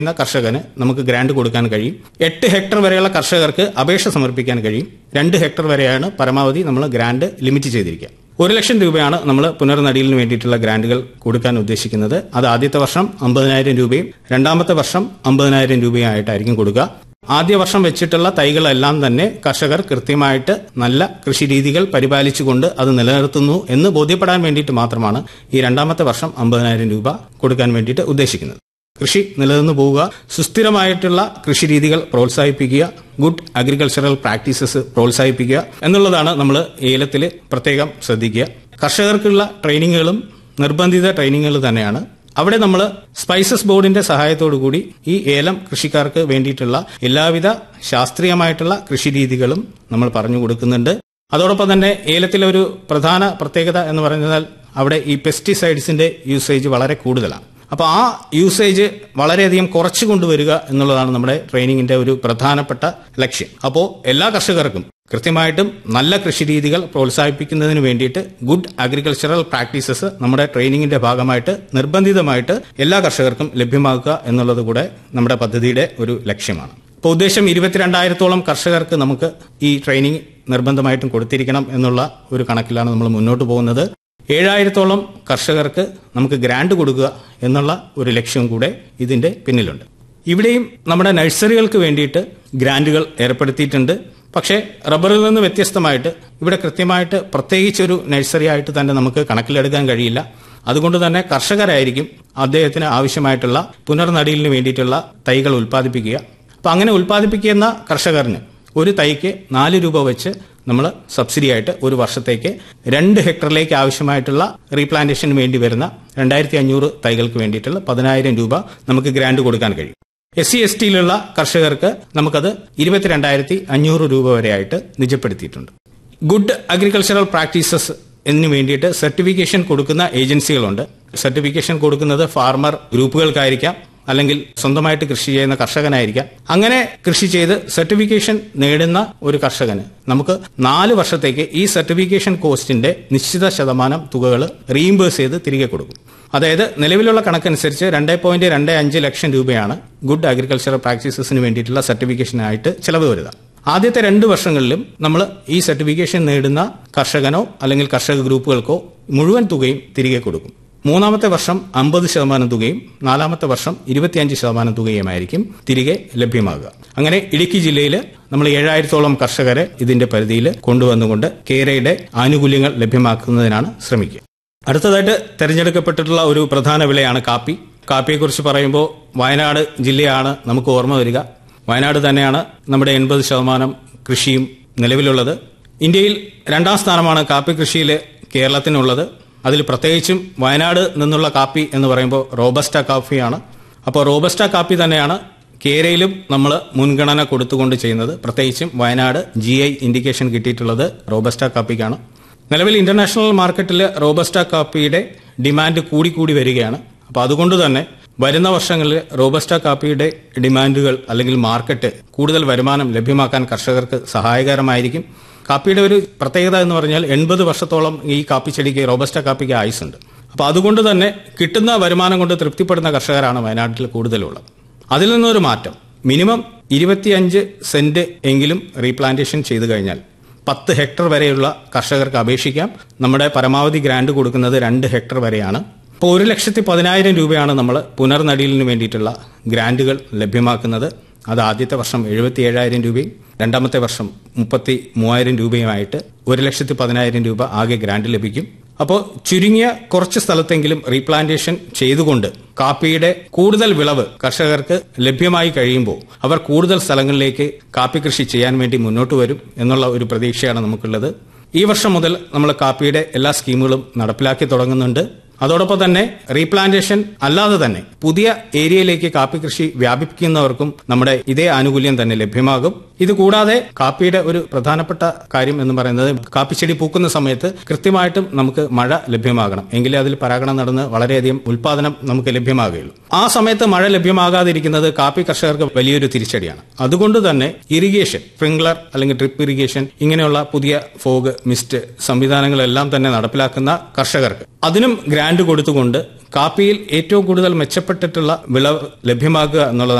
എന്ന കർഷകന് നമുക്ക് ഗ്രാന്റ് കൊടുക്കാൻ കഴിയും എട്ട് ഹെക്ടർ വരെയുള്ള കർഷകർക്ക് അപേക്ഷ സമർപ്പിക്കാൻ കഴിയും രണ്ട് ഹെക്ടർ വരെയാണ് പരമാവധി നമ്മൾ ഗ്രാന്റ് ലിമിറ്റ് ചെയ്തിരിക്കുക ഒരു ലക്ഷം രൂപയാണ് നമ്മൾ പുനർനടീലിന് വേണ്ടിയിട്ടുള്ള ഗ്രാന്റുകൾ കൊടുക്കാൻ ഉദ്ദേശിക്കുന്നത് അത് ആദ്യത്തെ വർഷം അമ്പതിനായിരം രൂപയും രണ്ടാമത്തെ വർഷം അമ്പതിനായിരം രൂപയും ആയിട്ടായിരിക്കും കൊടുക്കുക ആദ്യ വർഷം വെച്ചിട്ടുള്ള തൈകളെല്ലാം തന്നെ കർഷകർ കൃത്യമായിട്ട് നല്ല കൃഷി രീതികൾ പരിപാലിച്ചുകൊണ്ട് അത് നിലനിർത്തുന്നു എന്ന് ബോധ്യപ്പെടാൻ വേണ്ടിയിട്ട് മാത്രമാണ് ഈ രണ്ടാമത്തെ വർഷം അമ്പതിനായിരം രൂപ കൊടുക്കാൻ വേണ്ടിയിട്ട് ഉദ്ദേശിക്കുന്നത് കൃഷി നിലനിന്നു പോവുക സുസ്ഥിരമായിട്ടുള്ള കൃഷി രീതികൾ പ്രോത്സാഹിപ്പിക്കുക ഗുഡ് അഗ്രികൾച്ചറൽ പ്രാക്ടീസസ് പ്രോത്സാഹിപ്പിക്കുക എന്നുള്ളതാണ് നമ്മൾ ഏലത്തിൽ പ്രത്യേകം ശ്രദ്ധിക്കുക കർഷകർക്കുള്ള ട്രെയിനിങ്ങുകളും നിർബന്ധിത ട്രെയിനിങ്ങുകൾ തന്നെയാണ് അവിടെ നമ്മൾ സ്പൈസസ് ബോർഡിന്റെ സഹായത്തോടു കൂടി ഈ ഏലം കൃഷിക്കാർക്ക് വേണ്ടിയിട്ടുള്ള എല്ലാവിധ ശാസ്ത്രീയമായിട്ടുള്ള കൃഷി രീതികളും നമ്മൾ പറഞ്ഞു കൊടുക്കുന്നുണ്ട് അതോടൊപ്പം തന്നെ ഏലത്തിലെ ഒരു പ്രധാന പ്രത്യേകത എന്ന് പറയുന്നത് അവിടെ ഈ പെസ്റ്റിസൈഡ്സിന്റെ യൂസേജ് വളരെ കൂടുതലാണ് അപ്പോൾ ആ യൂസേജ് വളരെയധികം കുറച്ചു കൊണ്ടുവരിക എന്നുള്ളതാണ് നമ്മുടെ ട്രെയിനിങ്ങിന്റെ ഒരു പ്രധാനപ്പെട്ട ലക്ഷ്യം അപ്പോൾ എല്ലാ കർഷകർക്കും കൃത്യമായിട്ടും നല്ല കൃഷി രീതികൾ പ്രോത്സാഹിപ്പിക്കുന്നതിന് വേണ്ടിയിട്ട് ഗുഡ് അഗ്രികൾച്ചറൽ പ്രാക്ടീസസ് നമ്മുടെ ട്രെയിനിങ്ങിന്റെ ഭാഗമായിട്ട് നിർബന്ധിതമായിട്ട് എല്ലാ കർഷകർക്കും ലഭ്യമാക്കുക എന്നുള്ളത് കൂടെ നമ്മുടെ പദ്ധതിയുടെ ഒരു ലക്ഷ്യമാണ് ഇപ്പോൾ ഉദ്ദേശം ഇരുപത്തിരണ്ടായിരത്തോളം കർഷകർക്ക് നമുക്ക് ഈ ട്രെയിനിങ് നിർബന്ധമായിട്ടും കൊടുത്തിരിക്കണം എന്നുള്ള ഒരു കണക്കിലാണ് നമ്മൾ മുന്നോട്ട് പോകുന്നത് ഏഴായിരത്തോളം കർഷകർക്ക് നമുക്ക് ഗ്രാന്റ് കൊടുക്കുക എന്നുള്ള ഒരു ലക്ഷ്യം കൂടെ ഇതിന്റെ പിന്നിലുണ്ട് ഇവിടെയും നമ്മുടെ നഴ്സറികൾക്ക് വേണ്ടിയിട്ട് ഗ്രാന്റുകൾ ഏർപ്പെടുത്തിയിട്ടുണ്ട് പക്ഷേ റബ്ബറിൽ നിന്ന് വ്യത്യസ്തമായിട്ട് ഇവിടെ കൃത്യമായിട്ട് പ്രത്യേകിച്ചൊരു നഴ്സറി ആയിട്ട് തന്നെ നമുക്ക് കണക്കിലെടുക്കാൻ കഴിയില്ല അതുകൊണ്ട് തന്നെ കർഷകരായിരിക്കും അദ്ദേഹത്തിന് ആവശ്യമായിട്ടുള്ള പുനർനടീലിന് വേണ്ടിയിട്ടുള്ള തൈകൾ ഉൽപ്പാദിപ്പിക്കുക അപ്പം അങ്ങനെ ഉൽപ്പാദിപ്പിക്കുന്ന കർഷകറിന് ഒരു തൈക്ക് നാല് രൂപ വെച്ച് നമ്മൾ സബ്സിഡി ആയിട്ട് ഒരു വർഷത്തേക്ക് രണ്ട് ഹെക്ടറിലേക്ക് ആവശ്യമായിട്ടുള്ള റീപ്ലാന്റേഷന് വേണ്ടി വരുന്ന രണ്ടായിരത്തി അഞ്ഞൂറ് തൈകൾക്ക് വേണ്ടിയിട്ടുള്ള പതിനായിരം രൂപ നമുക്ക് ഗ്രാന്റ് കൊടുക്കാൻ കഴിയും എസ് സി എസ് ടിയിലുള്ള കർഷകർക്ക് നമുക്കത് ഇരുപത്തിരണ്ടായിരത്തി അഞ്ഞൂറ് രൂപ വരെയായിട്ട് നിജപ്പെടുത്തിയിട്ടുണ്ട് ഗുഡ് അഗ്രികൾച്ചറൽ പ്രാക്ടീസസ് എന്നതിന് വേണ്ടിയിട്ട് സർട്ടിഫിക്കേഷൻ കൊടുക്കുന്ന ഏജൻസികളുണ്ട് സർട്ടിഫിക്കേഷൻ കൊടുക്കുന്നത് ഫാർമർ ഗ്രൂപ്പുകൾക്കായിരിക്കാം അല്ലെങ്കിൽ സ്വന്തമായിട്ട് കൃഷി ചെയ്യുന്ന കർഷകനായിരിക്കാം അങ്ങനെ കൃഷി ചെയ്ത് സർട്ടിഫിക്കേഷൻ നേടുന്ന ഒരു കർഷകന് നമുക്ക് നാല് വർഷത്തേക്ക് ഈ സർട്ടിഫിക്കേഷൻ കോസ്റ്റിന്റെ നിശ്ചിത ശതമാനം തുകകൾ റീഇംബേഴ്സ് ചെയ്ത് തിരികെ കൊടുക്കും അതായത് നിലവിലുള്ള കണക്കനുസരിച്ച് രണ്ട് പോയിന്റ് രണ്ട് അഞ്ച് ലക്ഷം രൂപയാണ് ഗുഡ് അഗ്രികൾച്ചറൽ പ്രാക്ടീസസിന് വേണ്ടിയിട്ടുള്ള സർട്ടിഫിക്കേഷനായിട്ട് ചെലവ് വരിക ആദ്യത്തെ രണ്ട് വർഷങ്ങളിലും നമ്മൾ ഈ സർട്ടിഫിക്കേഷൻ നേടുന്ന കർഷകനോ അല്ലെങ്കിൽ കർഷക ഗ്രൂപ്പുകൾക്കോ മുഴുവൻ തുകയും തിരികെ കൊടുക്കും മൂന്നാമത്തെ വർഷം അമ്പത് ശതമാനം തുകയും നാലാമത്തെ വർഷം ഇരുപത്തിയഞ്ച് ശതമാനം തുകയുമായിരിക്കും തിരികെ ലഭ്യമാകുക അങ്ങനെ ഇടുക്കി ജില്ലയിൽ നമ്മൾ ഏഴായിരത്തോളം കർഷകരെ ഇതിന്റെ പരിധിയിൽ കൊണ്ടുവന്നുകൊണ്ട് കേരയുടെ ആനുകൂല്യങ്ങൾ ലഭ്യമാക്കുന്നതിനാണ് ശ്രമിക്കുക അടുത്തതായിട്ട് തെരഞ്ഞെടുക്കപ്പെട്ടിട്ടുള്ള ഒരു പ്രധാന വിളയാണ് കാപ്പി കാപ്പിയെക്കുറിച്ച് പറയുമ്പോൾ വയനാട് ജില്ലയാണ് നമുക്ക് ഓർമ്മ വരിക വയനാട് തന്നെയാണ് നമ്മുടെ എൺപത് ശതമാനം കൃഷിയും നിലവിലുള്ളത് ഇന്ത്യയിൽ രണ്ടാം സ്ഥാനമാണ് കാപ്പി കൃഷിയിൽ കേരളത്തിനുള്ളത് അതിൽ പ്രത്യേകിച്ചും വയനാട് നിന്നുള്ള കാപ്പി എന്ന് പറയുമ്പോൾ റോബസ്റ്റ കാപ്പിയാണ് അപ്പോൾ റോബസ്റ്റ കാപ്പി തന്നെയാണ് കേരയിലും നമ്മൾ മുൻഗണന കൊടുത്തുകൊണ്ട് ചെയ്യുന്നത് പ്രത്യേകിച്ചും വയനാട് ജി ഐ ഇൻഡിക്കേഷൻ കിട്ടിയിട്ടുള്ളത് റോബസ്റ്റ കാപ്പിക്കാണ് നിലവിൽ ഇന്റർനാഷണൽ മാർക്കറ്റിൽ റോബസ്റ്റ കാപ്പിയുടെ ഡിമാൻഡ് കൂടിക്കൂടി വരികയാണ് അപ്പോൾ അതുകൊണ്ട് തന്നെ വരുന്ന വർഷങ്ങളിൽ റോബസ്റ്റ കാപ്പിയുടെ ഡിമാൻഡുകൾ അല്ലെങ്കിൽ മാർക്കറ്റ് കൂടുതൽ വരുമാനം ലഭ്യമാക്കാൻ കർഷകർക്ക് സഹായകരമായിരിക്കും കാപ്പിയുടെ ഒരു പ്രത്യേകത എന്ന് പറഞ്ഞാൽ എൺപത് വർഷത്തോളം ഈ കാപ്പി ചെടിക്ക് റോബസ്റ്റ കാപ്പിക്ക് ആയുസുണ്ട് അപ്പോൾ അതുകൊണ്ട് തന്നെ കിട്ടുന്ന വരുമാനം കൊണ്ട് തൃപ്തിപ്പെടുന്ന കർഷകരാണ് വയനാട്ടിൽ കൂടുതലുള്ളത് അതിൽ നിന്നൊരു മാറ്റം മിനിമം ഇരുപത്തിയഞ്ച് സെന്റ് എങ്കിലും റീപ്ലാന്റേഷൻ ചെയ്തു കഴിഞ്ഞാൽ പത്ത് ഹെക്ടർ വരെയുള്ള കർഷകർക്ക് അപേക്ഷിക്കാം നമ്മുടെ പരമാവധി ഗ്രാന്റ് കൊടുക്കുന്നത് രണ്ട് ഹെക്ടർ വരെയാണ് ഇപ്പോൾ ഒരു ലക്ഷത്തി പതിനായിരം രൂപയാണ് നമ്മൾ പുനർനടീലിന് വേണ്ടിയിട്ടുള്ള ഗ്രാന്റുകൾ ലഭ്യമാക്കുന്നത് അത് ആദ്യത്തെ വർഷം എഴുപത്തി ഏഴായിരം രൂപയും രണ്ടാമത്തെ വർഷം മുപ്പത്തി മൂവായിരം രൂപയുമായിട്ട് ഒരു ലക്ഷത്തി പതിനായിരം രൂപ ആകെ ഗ്രാന്റ് ലഭിക്കും അപ്പോൾ ചുരുങ്ങിയ കുറച്ച് സ്ഥലത്തെങ്കിലും റീപ്ലാന്റേഷൻ ചെയ്തുകൊണ്ട് കാപ്പിയുടെ കൂടുതൽ വിളവ് കർഷകർക്ക് ലഭ്യമായി കഴിയുമ്പോൾ അവർ കൂടുതൽ സ്ഥലങ്ങളിലേക്ക് കാപ്പി കൃഷി ചെയ്യാൻ വേണ്ടി മുന്നോട്ട് വരും എന്നുള്ള ഒരു പ്രതീക്ഷയാണ് നമുക്കുള്ളത് ഈ വർഷം മുതൽ നമ്മൾ കാപ്പിയുടെ എല്ലാ സ്കീമുകളും നടപ്പിലാക്കി തുടങ്ങുന്നുണ്ട് അതോടൊപ്പം തന്നെ റീപ്ലാന്റേഷൻ അല്ലാതെ തന്നെ പുതിയ ഏരിയയിലേക്ക് കാപ്പി കൃഷി വ്യാപിപ്പിക്കുന്നവർക്കും നമ്മുടെ ഇതേ ആനുകൂല്യം തന്നെ ലഭ്യമാകും ഇത് കൂടാതെ കാപ്പിയുടെ ഒരു പ്രധാനപ്പെട്ട കാര്യം എന്ന് പറയുന്നത് കാപ്പിച്ചെടി പൂക്കുന്ന സമയത്ത് കൃത്യമായിട്ടും നമുക്ക് മഴ ലഭ്യമാകണം എങ്കിലേ അതിൽ പരാഗണം നടന്ന് വളരെയധികം ഉൽപാദനം നമുക്ക് ലഭ്യമാകുകയുള്ളൂ ആ സമയത്ത് മഴ ലഭ്യമാകാതിരിക്കുന്നത് കാപ്പി കർഷകർക്ക് വലിയൊരു തിരിച്ചടിയാണ് അതുകൊണ്ട് തന്നെ ഇറിഗേഷൻ സ്പ്രിംഗ്ലർ അല്ലെങ്കിൽ ഡ്രിപ്പ് ഇറിഗേഷൻ ഇങ്ങനെയുള്ള പുതിയ ഫോഗ് മിസ്റ്റ് സംവിധാനങ്ങളെല്ലാം തന്നെ നടപ്പിലാക്കുന്ന കർഷകർക്ക് അതിനും ഗ്രാന്റ് കൊടുത്തുകൊണ്ട് കാപ്പിയിൽ ഏറ്റവും കൂടുതൽ മെച്ചപ്പെട്ടിട്ടുള്ള വിളവ് ലഭ്യമാക്കുക എന്നുള്ളതാണ്